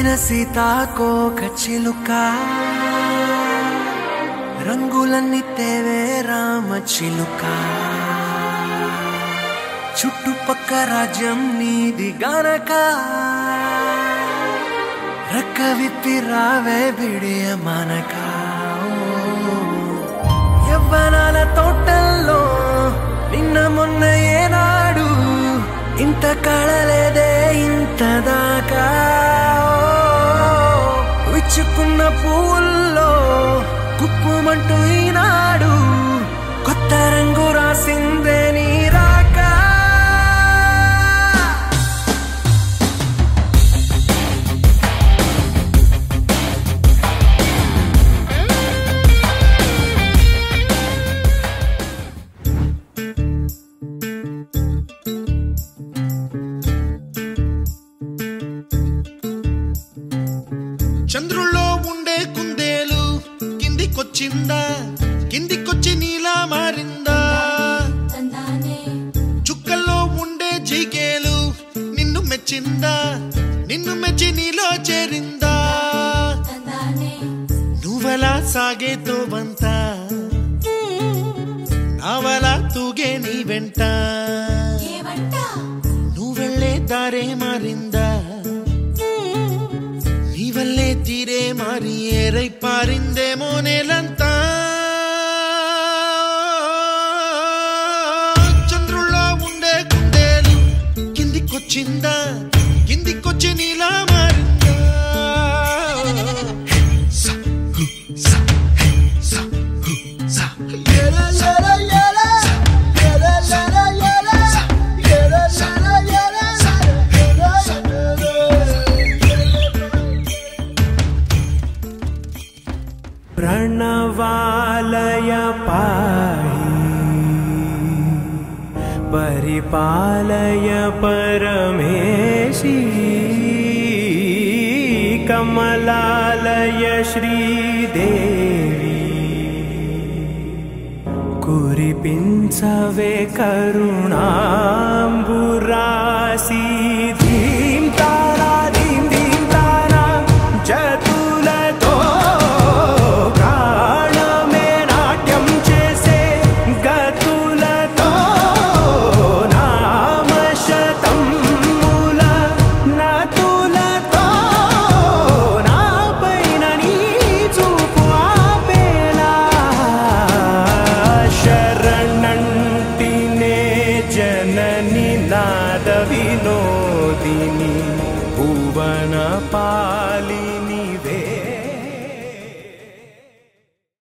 అందమైన సీతాకోక చిలుక రంగులన్నీ తేవే రామ చిలుక చుట్టుపక్క రాజ్యం నీది గనక రక్క విప్పి రావే బిడియ మనక యవ్వనాల తోటల్లో నిన్న మొన్న ఏనాడు ఇంత కళలేదే ఇంత దాకా విచ్చుకున్న పువ్వుల్లో కుప్పుమంటూ ఈనాడు కొత్త రంగు రాసిందే నీ రాక చంద్రుల్లో ఉండే కుందేలు కిందికొచ్చిందా కిందికొచ్చి నీలా మారిందా చుక్కల్లో ఉండే జిగేలు నిన్ను మెచ్చిందా నిన్ను మెచ్చి నీలో చేరిందా నువ్వలా సాగేతో బంత నావలా తూగే నీ వెంట నువ్వెళ్ళే దారే మారిందా నీ వల్లే తీరే మారి ఏరై పారిందేమో నేలంతా చంద్రుల్లో ఉండే కుందేలు కిందికొచ్చిందా కిందికొచ్చి నీలా మారిందా స, హు, స, హే, స, హు, స. ఎల, ఎల, ఎల. ఎల, ఎల, ఎల. ఎల, ఎల, ఎల. प्रणवालय पाहि परिपालय परमेशी कमलालय श्रीदेवी కురిపించవే కరుణాంబురాసి ధీం తారా ధీం ధీం తారా జతులతో ప్రాణమే నాట్యం చేసే గతులతో నామశతముల నతులతో నాపైన నీ చూపు ఆపేలా శరణంటినే జనని నాద వినోదిని భువన పా